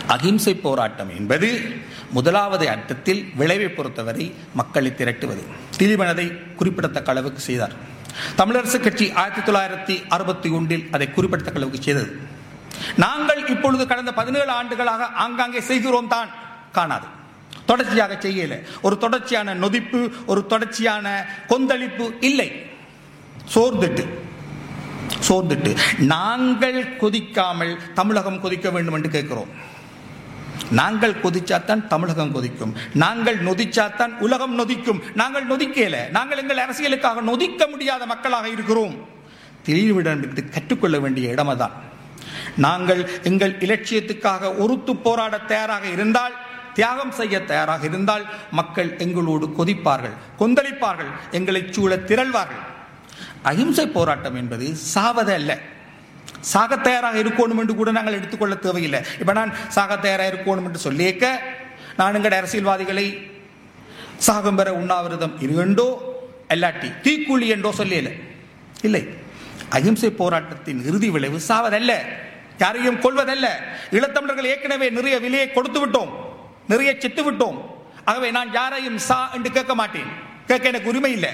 அகிம்சை போராட்டம் என்பது முதலாவது அர்த்தத்தில் விளைவை பொறுத்தவரை மக்களை திரட்டுவது திலீபன் அதை குறிப்பிடத்தக்க அளவுக்கு செய்தார் தமிழரசு கட்சி ஆயிரத்தி தொள்ளாயிரத்தி அறுபத்தி ஒன்றில் அதை குறிப்பிடத்தக்க அளவுக்கு செய்தது நாங்கள் இப்பொழுது கடந்த பதினேழு ஆண்டுகளாக ஆங்காங்கே செய்கிறோம் தான் காணாது தொடர்ச்சியாக செய்யல ஒரு தொடர்ச்சியான நொதிப்பு ஒரு தொடர்ச்சியான கொந்தளிப்பு இல்லை சோர்ந்துட்டு சோர்ந்துட்டு நாங்கள் கொதிக்காமல் தமிழகம் கொதிக்க வேண்டும் என்று கேட்கிறோம் நாங்கள் கொதிச்சாத்தான் தமிழகம் கொதிக்கும் நாங்கள் நொதிச்சாத்தான் உலகம் நொதிக்கும் நாங்கள் நொதிக்கல நாங்கள் எங்கள் அரசியலுக்காக நொதிக்க முடியாத மக்களாக இருக்கிறோம் தெளிவிடமிருந்து கற்றுக்கொள்ள வேண்டிய இடமதான் நாங்கள் எங்கள் இலட்சியத்துக்காக ஒருத்து போராட தயாராக இருந்தால் தியாகம் செய்ய தயாராக இருந்தால் மக்கள் எங்களோடு கொதிப்பார்கள் கொந்தளிப்பார்கள் எங்களை சூழ திரள்வார்கள் அகிம்சை போராட்டம் என்பது சாவதல்ல சாக தயாராக இருக்கணும் என்று கூட நாங்கள் எடுத்துக்கொள்ள தேவையில்லை இப்ப நான் சாக தயாராக இருக்கணும் என்று சொல்லியிருக்க நான் எங்கள் அரசியல்வாதிகளை சாகம் பெற உண்ணாவிரதம் இருண்டோ அல்லாட்டி தீக்கூலி என்றோ சொல்லல இல்லை அகிம்சை போராட்டத்தின் இறுதி விளைவு சாவதல்ல யாரையும் கொள்வதல்ல ஈழத்தமிழர்கள் ஏற்கனவே நிறைய விலையை கொடுத்து விட்டோம் நிறைய செத்து விட்டோம் ஆகவே நான் யாரையும் சா என்று கேட்க மாட்டேன் கேட்க எனக்கு உரிமை இல்லை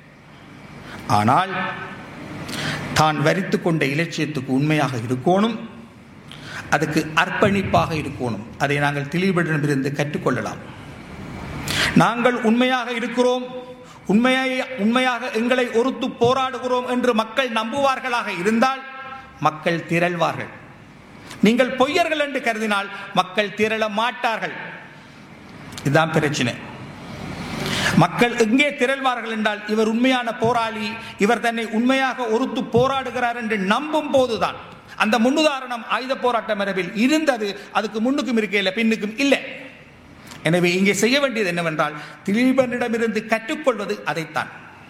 ஆனால் தான் வரித்து கொண்ட இலட்சியத்துக்கு உண்மையாக இருக்கணும் அதுக்கு அர்ப்பணிப்பாக இருக்கணும் அதை நாங்கள் திலீபனிடமிருந்து கற்றுக்கொள்ளலாம் நாங்கள் உண்மையாக இருக்கிறோம் உண்மையாக உண்மையாக எங்களை ஒருத்து போராடுகிறோம் என்று மக்கள் நம்புவார்களாக இருந்தால் மக்கள் திரள்வார்கள் நீங்கள் பொய்யர்கள் என்று கருதினால் மக்கள் திரள மாட்டார்கள் இதுதான் பிரச்சனை மக்கள் எங்கே திரள்வார்கள் என்றால் இவர் உண்மையான போராளி இவர் தன்னை உண்மையாக ஒருத்து போராடுகிறார் என்று நம்பும் போதுதான் அந்த முன்னுதாரணம் ஆயுத போராட்ட மரபில் இருந்தது அதுக்கு முன்னுக்கும் இருக்கையில் பின்னுக்கும் இல்லை எனவே இங்கே செய்ய வேண்டியது என்னவென்றால் திலீபனிடமிருந்து கற்றுக்கொள்வது அதைத்தான்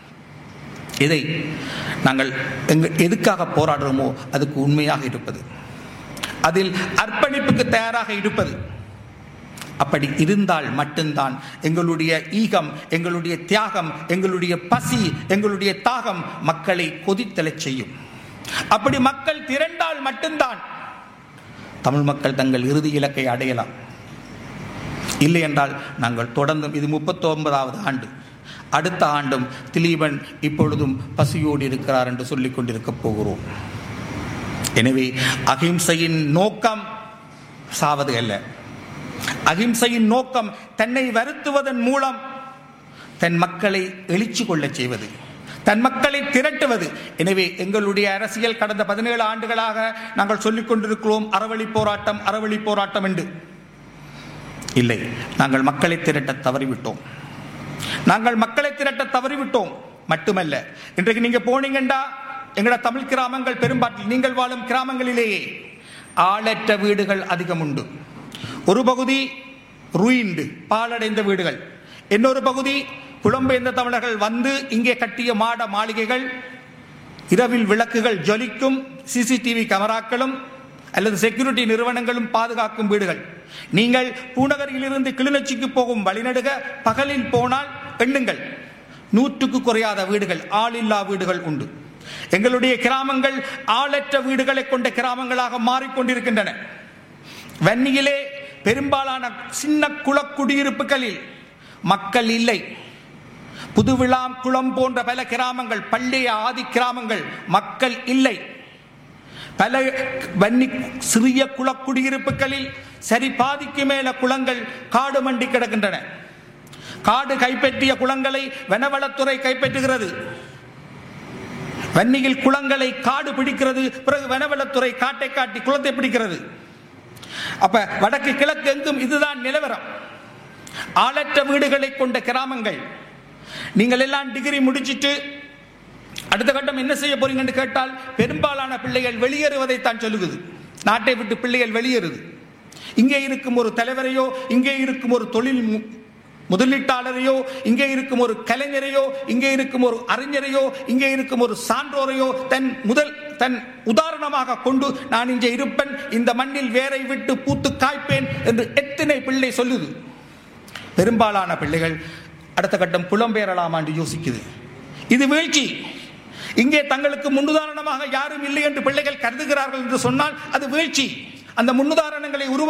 இதை நாங்கள் எங்கள் எதுக்காக போராடுறோமோ அதுக்கு உண்மையாக இருப்பது அதில் அர்ப்பணிப்புக்கு தயாராக இருப்பது அப்படி இருந்தால் மட்டும்தான் எங்களுடைய ஈகம் எங்களுடைய தியாகம் எங்களுடைய பசி எங்களுடைய தாகம் மக்களை கொதித்தலச் செய்யும் அப்படி மக்கள் திரண்டால் மட்டும்தான் தமிழ் மக்கள் தங்கள் இறுதி இலக்கை அடையலாம் இல்லை என்றால் நாங்கள் தொடர்ந்தும் இது முப்பத்தி ஒன்பதாவது ஆண்டு அடுத்த ஆண்டும் திலீபன் இப்பொழுதும் பசியோடு இருக்கிறார் என்று சொல்லிக் கொண்டிருக்க போகிறோம் எனவே அகிம்சையின் நோக்கம் சாவது அல்ல அகிம்சையின் நோக்கம் தன்னை வருத்துவதன் மூலம் தன் மக்களை எழுச்சி கொள்ளச் செய்வது தன் மக்களை திரட்டுவது எனவே எங்களுடைய அரசியல் கடந்த பதினேழு ஆண்டுகளாக நாங்கள் சொல்லிக் கொண்டிருக்கிறோம் அறவழி போராட்டம் அறவழி போராட்டம் என்று இல்லை நாங்கள் மக்களை திரட்ட தவறிவிட்டோம் நாங்கள் மக்களை திரட்ட தவறிவிட்டோம் மட்டுமல்ல இன்றைக்கு நீங்க போனீங்கண்டா எங்கட தமிழ் கிராமங்கள் பெரும்பாட்டில் நீங்கள் வாழும் கிராமங்களிலேயே ஆளற்ற வீடுகள் அதிகம் உண்டு ஒரு பகுதி ruined பாலடைந்த வீடுகள் இன்னொரு பகுதி புலம்பெயர்ந்த தமிழர்கள் வந்து இங்கே கட்டிய மாட மாளிகைகள் இரவில் விளக்குகள் ஜொலிக்கும் சிசிடிவி கேமராக்களும் அல்லது செக்யூரிட்டி நிறுவனங்களும் பாதுகாக்கும் வீடுகள் நீங்கள் பூநகரிலிருந்து கிளிநொச்சிக்கு போகும் வழிநடுக பகலில் போனால் எண்ணுங்கள் நூற்றுக்கு குறையாத வீடுகள் ஆளில்லா வீடுகள் உண்டு எங்களுடைய கிராமங்கள் ஆளற்ற வீடுகளை கொண்ட கிராமங்களாக மாறிக்கொண்டிருக்கின்றன வன்னியிலே பெரும்பாலான சின்ன குளக்குடியிருப்புகளில் மக்கள் இல்லை புதுவிழாம் குளம் போன்ற பல கிராமங்கள் பள்ளிய ஆதி கிராமங்கள் மக்கள் இல்லை பல வன்னி சிறிய குளக்குடியிருப்புகளில் சரி பாதிக்கு மேல குளங்கள் காடு மண்டி கிடக்கின்றன காடு கைப்பற்றிய குளங்களை வனவளத்துறை கைப்பற்றுகிறது வன்னியில் குளங்களை காடு பிடிக்கிறது பிறகு வனவளத்துறை காட்டை காட்டி குளத்தை பிடிக்கிறது அப்ப வடக்கு கிழக்கு எங்கும் இதுதான் நிலவரம் ஆளற்ற வீடுகளை கொண்ட கிராமங்கள் நீங்கள் எல்லாம் டிகிரி முடிச்சிட்டு அடுத்த கட்டம் என்ன செய்ய போறீங்கன்னு கேட்டால் பெரும்பாலான பிள்ளைகள் வெளியேறுவதைத்தான் சொல்லுகிறது நாட்டை விட்டு பிள்ளைகள் வெளியேறுது இங்கே இருக்கும் ஒரு தலைவரையோ இங்கே இருக்கும் ஒரு தொழில் மு- முதலீட்டாளரையோ இங்கே இருக்கும் ஒரு கலைஞரையோ இங்கே இருக்கும் ஒரு அறிஞரையோ இங்கே இருக்கும் ஒரு சான்றோரையோ தன் முதல் தன் உதாரணமாக கொண்டு நான் இங்கே இருப்பேன் இந்த மண்ணில் வேரை விட்டு பூத்து காய்ப்பேன் என்று எத்தனை பிள்ளை சொல்லுது பெரும்பாலான பிள்ளைகள் அடுத்த கட்டம் புலம்பெயரலாம் என்று யோசிக்குது இது வீழ்ச்சி இங்கே தங்களுக்கு முன்னுதாரணமாக யாரும் இல்லை என்று பிள்ளைகள் கருதுகிறார்கள் என்று சொன்னால் அது வீழ்ச்சி அந்த முன்னுதாரணங்களை உருவா